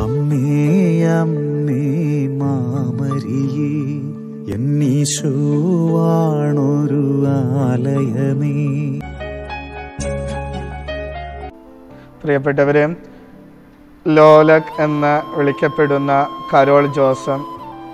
അമ്മേ അമ്മേ മാമരിയേ എന്നീശുവാണൊരു ആലയമേ പ്രിയപ്പെട്ടവരെ ലോലക് എന്ന് വിളിക്കപ്പെടുന്ന കരോൾ ജോസം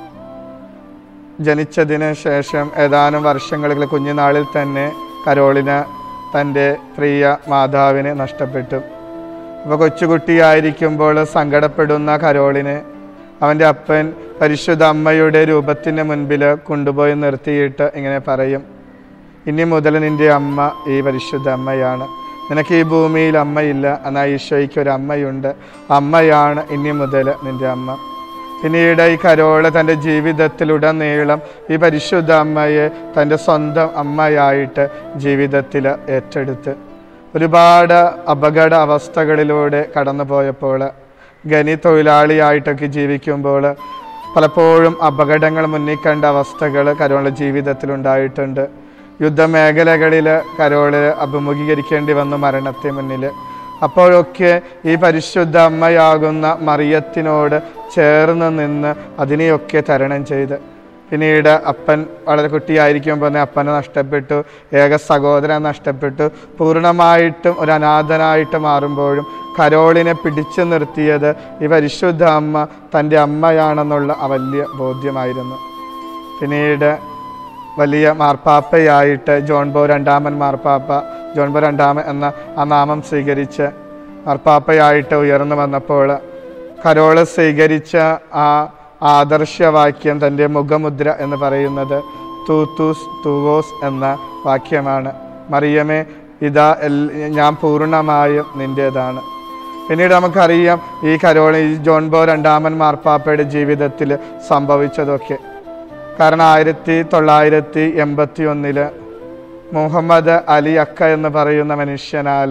ജനിച്ചതിന് ശേഷം ഏതാനും വർഷങ്ങളിൽ കുഞ്ഞുനാളിൽ തന്നെ കരോളിന് തൻ്റെ പ്രിയ മാതാവിനെ നഷ്ടപ്പെട്ടു അപ്പോൾ കൊച്ചുകുട്ടിയായിരിക്കുമ്പോൾ സങ്കടപ്പെടുന്ന കരോളിന് അവൻ്റെ അപ്പൻ പരിശുദ്ധ അമ്മയുടെ രൂപത്തിന് മുൻപിൽ കൊണ്ടുപോയി നിർത്തിയിട്ട് ഇങ്ങനെ പറയും ഇനി മുതൽ നിൻ്റെ അമ്മ ഈ പരിശുദ്ധ അമ്മയാണ് നിനക്ക് ഈ ഭൂമിയിൽ അമ്മയില്ല എന്നാൽ ഈശോയ്ക്ക് ഒരു അമ്മയുണ്ട് അമ്മയാണ് ഇനി മുതൽ നിൻ്റെ അമ്മ പിന്നീട് ഈ കരോള് തൻ്റെ ജീവിതത്തിലുടനീളം ഈ പരിശുദ്ധ അമ്മയെ തൻ്റെ സ്വന്തം അമ്മയായിട്ട് ജീവിതത്തിൽ ഏറ്റെടുത്ത് ഒരുപാട് അപകട അവസ്ഥകളിലൂടെ കടന്നു പോയപ്പോൾ ഖനി തൊഴിലാളിയായിട്ടൊക്കെ ജീവിക്കുമ്പോൾ പലപ്പോഴും അപകടങ്ങൾ മുന്നിൽ കണ്ട അവസ്ഥകൾ കരോളുടെ ജീവിതത്തിലുണ്ടായിട്ടുണ്ട് യുദ്ധമേഖലകളിൽ കരോള് അഭിമുഖീകരിക്കേണ്ടി വന്നു മരണത്തെ മുന്നിൽ അപ്പോഴൊക്കെ ഈ പരിശുദ്ധ അമ്മയാകുന്ന മറിയത്തിനോട് ചേർന്ന് നിന്ന് അതിനെയൊക്കെ തരണം ചെയ്ത് പിന്നീട് അപ്പൻ വളരെ കുട്ടിയായിരിക്കുമ്പോൾ തന്നെ അപ്പനെ നഷ്ടപ്പെട്ടു ഏക സഹോദരൻ നഷ്ടപ്പെട്ടു പൂർണ്ണമായിട്ടും ഒരു അനാഥനായിട്ട് മാറുമ്പോഴും കരോളിനെ പിടിച്ചു നിർത്തിയത് ഈ പരിശുദ്ധ അമ്മ തൻ്റെ അമ്മയാണെന്നുള്ള ആ വലിയ ബോധ്യമായിരുന്നു പിന്നീട് വലിയ മാർപ്പാപ്പയായിട്ട് ജോൺ ബോ രണ്ടാമൻ മാർപ്പാപ്പ ജോൺ ബോ രണ്ടാമൻ എന്ന ആ നാമം സ്വീകരിച്ച് മാർപ്പാപ്പയായിട്ട് ഉയർന്നു വന്നപ്പോൾ കരോള് സ്വീകരിച്ച ആ ആദർശവാക്യം തൻ്റെ മുഖമുദ്ര എന്ന് പറയുന്നത് തൂത്തൂസ് തൂവോസ് എന്ന വാക്യമാണ് മറിയമേ ഇതാ എൽ ഞാൻ പൂർണ്ണമായും നിൻ്റേതാണ് പിന്നീട് നമുക്കറിയാം ഈ കരോളി ഈ ജോൺ ബോ രണ്ടാമൻ മാർപ്പാപ്പയുടെ ജീവിതത്തിൽ സംഭവിച്ചതൊക്കെ കാരണം ആയിരത്തി തൊള്ളായിരത്തി എൺപത്തി ഒന്നില് മുഹമ്മദ് അലി അക്ക എന്ന് പറയുന്ന മനുഷ്യനാൽ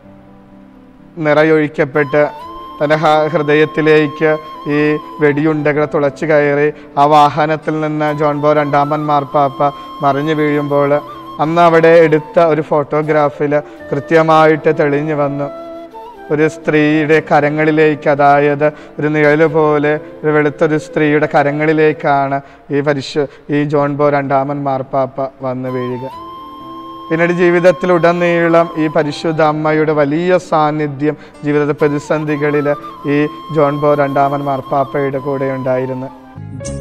നിറയൊഴിക്കപ്പെട്ട് തൻ്റെ ഹ- ഹൃദയത്തിലേക്ക് ഈ വെടിയുണ്ടകൾ തുളച്ചു കയറി ആ വാഹനത്തിൽ നിന്ന് ജോൺ ബോ രണ്ടാമൻ മാർപ്പാപ്പ മറിഞ്ഞു വീഴുമ്പോൾ അന്ന് അവിടെ എടുത്ത ഒരു ഫോട്ടോഗ്രാഫിൽ കൃത്യമായിട്ട് തെളിഞ്ഞു വന്നു ഒരു സ്ത്രീയുടെ കരങ്ങളിലേക്ക് അതായത് ഒരു നിഴല് പോലെ ഒരു വെളുത്തൊരു സ്ത്രീയുടെ കരങ്ങളിലേക്കാണ് ഈ പരിശു ഈ ജോൺ ബോ രണ്ടാമൻ മാർപ്പാപ്പ വന്നു വീഴുക പിന്നീട് ജീവിതത്തിലുടനീളം ഈ പരിശുദ്ധ അമ്മയുടെ വലിയ സാന്നിധ്യം ജീവിത പ്രതിസന്ധികളിൽ ഈ ജോൺ ബോ രണ്ടാമൻ മാർപ്പാപ്പയുടെ കൂടെ ഉണ്ടായിരുന്നു